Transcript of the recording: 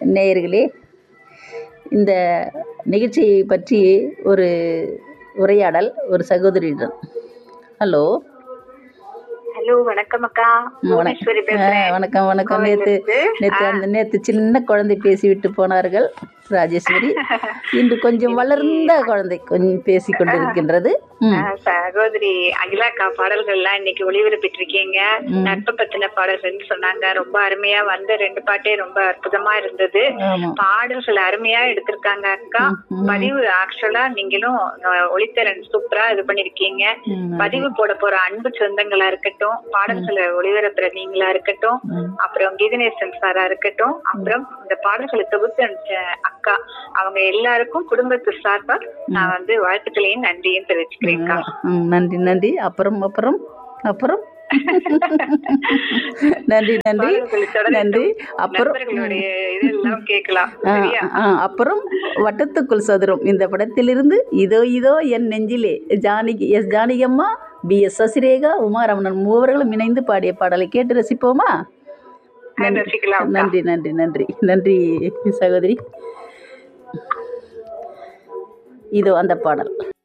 நேயர்களே இந்த நிகழ்ச்சியை பற்றி ஒரு உரையாடல் ஒரு சகோதரியிடம் ஹலோ ஹலோ வணக்கம் அக்கா புவனேஸ்வரி ஆ, பேசுறேன் வணக்கம் வணக்கம் நேற்று நேற்று அந்த நேற்று சின்ன குழந்தை பேசிவிட்டு போனார்கள் ராஜேஸ்வரி இன்று கொஞ்சம் வளர்ந்த குழந்தை கொஞ்சம் பேசி கொண்டிருக்கின்றது ம் ஆ, சகோதரி அகிலாக்கா பாடல்கள் எல்லாம் இன்னைக்கு ஒளிபரப்பிட்டிருக்கீங்க நட்பு பத்தின பாடல்கள்னு சொன்னாங்க ரொம்ப அருமையா வந்த ரெண்டு பாட்டே ரொம்ப அற்புதமா இருந்தது ஆமாம் பாடல்கள் அருமையா எடுத்திருக்காங்க அக்கா பதிவு ஆக்சுவலா நீங்களும் அஹ், ஒளித்திறன் சூப்பரா இது பண்ணிருக்கீங்க ம், பதிவு போட போற அன்பு சொந்தங்களா இருக்கட்டும் பாடல்களை ஒளிபரப்புற நீங்களா இருக்கட்டும் ம். அப்புறம் கீதநேசன் சாரா இருக்கட்டும் அப்புறம் இந்த பாடல்களை தொகுத்து அனுப்பிச்ச அக்கா அவங்க எல்லாருக்கும் குடும்பத்து சார்பா நான் வந்து வாழ்த்துக்களையும் நன்றியும் தெரிவிச்சுக்கிறேன்க்கா ம், நன்றி நன்றி அப்புறம் அப்புறம் அப்புறம் நன்றி நன்றி பாடல்களை தொடரட்டும். நன்றி அப்புறம் நண்பர்களுடைய இதெல்லாம் கேட்கலாம் ஆ, சரியா ஆ, அப்புறம் வட்டத்துக்குள் சதுரம் இந்த படத்திலிருந்து இதோ இதோ என் நெஞ்சிலே ஜானகி எஸ் ஜானகியம்மா பி எஸ் சசிரேகா உமாரமணன் மூவர்களும் இணைந்து பாடிய பாடலை கேட்டு ரசிப்போமா நன்றி ரசிக்கலாம் நன்றி நன்றி நன்றி நன்றி சகோதரி இதோ அந்த பாடல்